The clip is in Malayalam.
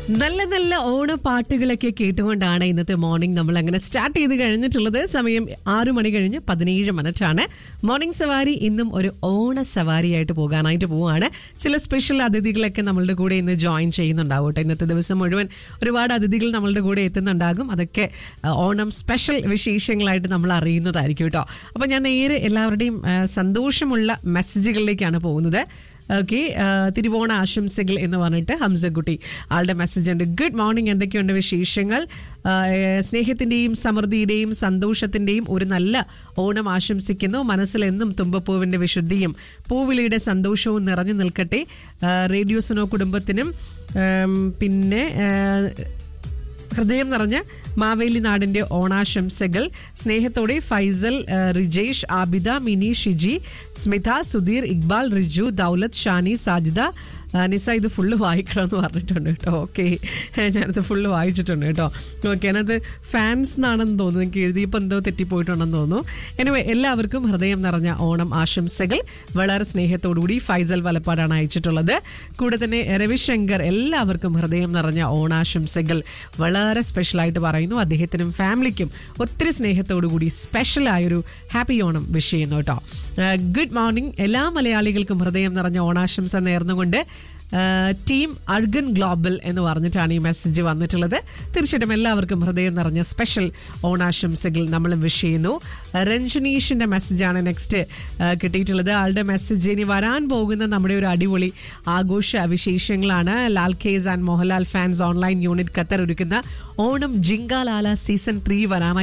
നല്ല നല്ല ഓണ പാട്ടുകളൊക്കെ കേട്ടുകൊണ്ടാണ് ഇന്നത്തെ മോർണിംഗ് നമ്മൾ അങ്ങനെ സ്റ്റാർട്ട് ചെയ്ത് കഴിഞ്ഞിട്ടുള്ളത് സമയം ആറു മണി കഴിഞ്ഞ് പതിനേഴ് മിനിറ്റാണ് മോർണിംഗ് സവാരി ഇന്നും ഒരു ഓണ സവാരിയായിട്ട് പോകാനായിട്ട് പോവുകയാണ് ചില സ്പെഷ്യൽ അതിഥികളൊക്കെ നമ്മളുടെ കൂടെ ഇന്ന് ജോയിൻ ചെയ്യുന്നുണ്ടാവും കേട്ടോ ഇന്നത്തെ ദിവസം മുഴുവൻ ഒരുപാട് അതിഥികൾ നമ്മളുടെ കൂടെ എത്തുന്നുണ്ടാകും അതൊക്കെ ആ, ഓണം സ്പെഷ്യൽ വിശേഷങ്ങളായിട്ട് നമ്മൾ അറിയുന്നതായിരിക്കും കേട്ടോ അപ്പോൾ ഞാൻ നേരെ എല്ലാവരുടെയും ആ, സന്തോഷമുള്ള മെസ്സേജുകളിലേക്കാണ് പോകുന്നത് ഓക്കെ തിരുവോണ ആശംസകൾ എന്ന് പറഞ്ഞിട്ട് ഹംസക്കുട്ടി ആളുടെ മെസ്സേജ് ഉണ്ട് ഗുഡ് മോർണിംഗ് എന്തൊക്കെയുണ്ട് വിശേഷങ്ങൾ ആ, ഏഹ്, സ്നേഹത്തിന്റെയും സമൃദ്ധിയുടെയും സന്തോഷത്തിന്റെയും ഒരു നല്ല ഓണം ആശംസിക്കുന്നു മനസ്സിലെന്നും തുമ്പപ്പൂവിന്റെ വിശുദ്ധിയും പൂവിളിയുടെ സന്തോഷവും നിറഞ്ഞു നിൽക്കട്ടെ ആ, റേഡിയോസിനോ കുടുംബത്തിനും ആം, പിന്നെ ആ, ഹൃദയം നിറഞ്ഞ മാവേലി നാടിന്റെ ഓണാശംസകൾ സ്നേഹത്തോടെ ഫൈസൽ ആ, റിജേഷ് ആബിദ മിനി ഷിജി സ്മിത സുധീർ ഇക്ബാൽ റിജു ദൗലത്ത് ഷാനി സാജിദ ആ, നിസ ഇത് ഫുള്ള് വായിക്കണം എന്ന് പറഞ്ഞിട്ടുണ്ട് കേട്ടോ ഓക്കെ ഞാനത് ഫുള്ള് വായിച്ചിട്ടുണ്ട് കേട്ടോ ഓക്കെ അതിനകത്ത് ഫാൻസ് എന്നാണെന്ന് തോന്നുന്നു എനിക്ക് എഴുതിയപ്പോൾ എന്തോ തെറ്റിപ്പോയിട്ടുണ്ടെന്ന് തോന്നുന്നു എനിവേ എല്ലാവർക്കും ഹൃദയം നിറഞ്ഞ ഓണം ആശംസകൾ വളരെ സ്നേഹത്തോടുകൂടി ഫൈസൽ വലപ്പാടാണ് അയച്ചിട്ടുള്ളത് കൂടെ തന്നെ രവിശങ്കർ എല്ലാവർക്കും ഹൃദയം നിറഞ്ഞ ഓണാശംസകൾ വളരെ സ്പെഷ്യലായിട്ട് പറയുന്നു അദ്ദേഹത്തിനും ഫാമിലിക്കും ഒത്തിരി സ്നേഹത്തോടുകൂടി സ്പെഷ്യലായൊരു ഹാപ്പി ഓണം വിഷ് ചെയ്യുന്നു കേട്ടോ ഗുഡ് മോർണിംഗ് എല്ലാ മലയാളികൾക്കും ഹൃദയം നിറഞ്ഞ ഓണാശംസ നേർന്നുകൊണ്ട് ടീം അർഗൻ ഗ്ലോബൽ എന്ന് പറഞ്ഞിട്ടാണ് ഈ മെസ്സേജ് വന്നിട്ടുള്ളത് തീർച്ചയായിട്ടും എല്ലാവർക്കും ഹൃദയം നിറഞ്ഞ സ്പെഷ്യൽ ഓണാശംസകൾ നമ്മൾ വിഷ് ചെയ്യുന്നു രഞ്ജനീഷിന്റെ മെസ്സേജാണ് നെക്സ്റ്റ് കിട്ടിയിട്ടുള്ളത് ആളുടെ മെസ്സേജ് ഇനി വരാൻ പോകുന്ന നമ്മുടെ ഒരു അടിപൊളി ആഘോഷ വിശേഷങ്ങളാണ് Lal cares and Mohanlal fans online unit Qatar ഒരുക്കുന്ന ഓണം ജിങ്കാലാല സീസൺ ത്രീ വരാനായി